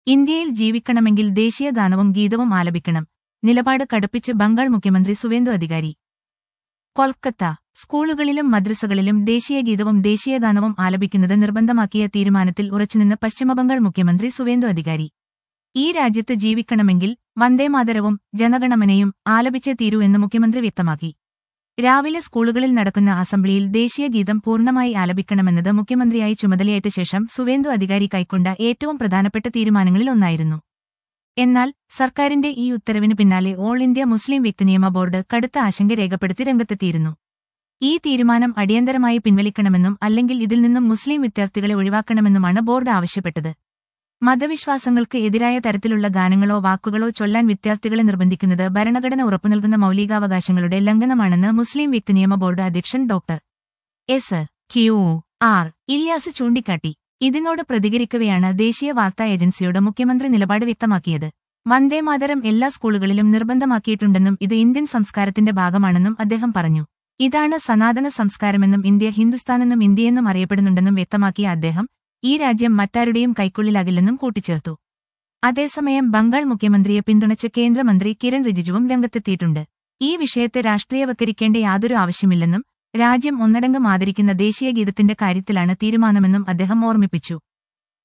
ഇന്ത്യയിൽ ജീവിക്കണമെങ്കിൽ ദേശീയ ഗാനവും ഗീതവും ആലപിക്കണം നിലപാട് കടുപ്പിച്ച് ബംഗാൾ മുഖ്യമന്ത്രി സുവേന്ദു അധികാരി കൊൽക്കത്ത സ്കൂളുകളിലും മദ്രസകളിലും ദേശീയ ഗീതവും ദേശീയ ഗാനവും ആലപിക്കുന്നത് നിർബന്ധമാക്കിയ തീരുമാനത്തിൽ ഉറച്ചുനിന്ന് പശ്ചിമബംഗാൾ മുഖ്യമന്ത്രി സുവേന്ദു അധികാരി ഈ രാജ്യത്ത് ജീവിക്കണമെങ്കിൽ വന്ദേമാതരവും ജനഗണമനയും ആലപിച്ചേ തീരൂ എന്ന് മുഖ്യമന്ത്രി വ്യക്തമാക്കി രാവിലെ സ്കൂളുകളിൽ നടക്കുന്ന അസംബ്ലിയിൽ ദേശീയ ഗീതം പൂർണ്ണമായി ആലപിക്കണമെന്നത് മുഖ്യമന്ത്രിയായി ചുമതലയേറ്റ ശേഷം സുവേന്ദു അധികാരി കൈക്കൊണ്ട ഏറ്റവും പ്രധാനപ്പെട്ട തീരുമാനങ്ങളിൽ ഒന്നായിരുന്നു എന്നാൽ സർക്കാരിന്റെ ഈ ഉത്തരവിന് പിന്നാലെ ഓൾ ഇന്ത്യ മുസ്ലിം വ്യക്തി നിയമ ബോർഡ് കടുത്ത ആശങ്ക രേഖപ്പെടുത്തി രംഗത്തെത്തിയിരുന്നു ഈ തീരുമാനം അടിയന്തരമായി പിൻവലിക്കണമെന്നും അല്ലെങ്കിൽ ഇതിൽ നിന്നും മുസ്ലിം വിദ്യാർത്ഥികളെ ഒഴിവാക്കണമെന്നുമാണ് ബോർഡ് ആവശ്യപ്പെട്ടത് മതവിശ്വാസങ്ങൾക്ക് എതിരായ തരത്തിലുള്ള ഗാനങ്ങളോ വാക്കുകളോ ചൊല്ലാൻ വിദ്യാർത്ഥികളെ നിർബന്ധിക്കുന്നത് ഭരണഘടന ഉറപ്പുനൽകുന്ന മൌലികാവകാശങ്ങളുടെ ലംഘനമാണെന്ന് മുസ്ലിം വ്യക്തി നിയമ ബോർഡ് അധ്യക്ഷൻ doctor S Q R Ilyas ചൂണ്ടിക്കാട്ടി ഇതിനോട് പ്രതികരിക്കവെയാണ് ദേശീയ വാർത്താ ഏജൻസിയോട് മുഖ്യമന്ത്രി നിലപാട് വ്യക്തമാക്കിയത് വന്ദേമാതരം എല്ലാ സ്കൂളുകളിലും നിർബന്ധമാക്കിയിട്ടുണ്ടെന്നും ഇത് ഇന്ത്യൻ സംസ്കാരത്തിന്റെ ഭാഗമാണെന്നും അദ്ദേഹം പറഞ്ഞു ഇതാണ് സനാതന സംസ്കാരമെന്നും ഇന്ത്യ ഹിന്ദുസ്ഥാനെന്നും ഇന്ത്യയെന്നും അറിയപ്പെടുന്നുണ്ടെന്നും വ്യക്തമാക്കിയ അദ്ദേഹം ഈ രാജ്യം മറ്റാരുടെയും കൈക്കുള്ളിലാകില്ലെന്നും കൂട്ടിച്ചേർത്തു അതേസമയം ബംഗാൾ മുഖ്യമന്ത്രിയെ പിന്തുണച്ച് കേന്ദ്രമന്ത്രി കിരൺ റിജിജുവും രംഗത്തെത്തിയിട്ടുണ്ട് ഈ വിഷയത്തെ രാഷ്ട്രീയവത്കരിക്കേണ്ട യാതൊരു ആവശ്യമില്ലെന്നും രാജ്യം ഒന്നടങ്കം ആദരിക്കുന്ന ദേശീയ ഗീതത്തിന്റെ കാര്യത്തിലാണ് തീരുമാനമെന്നും അദ്ദേഹം ഓർമ്മിപ്പിച്ചു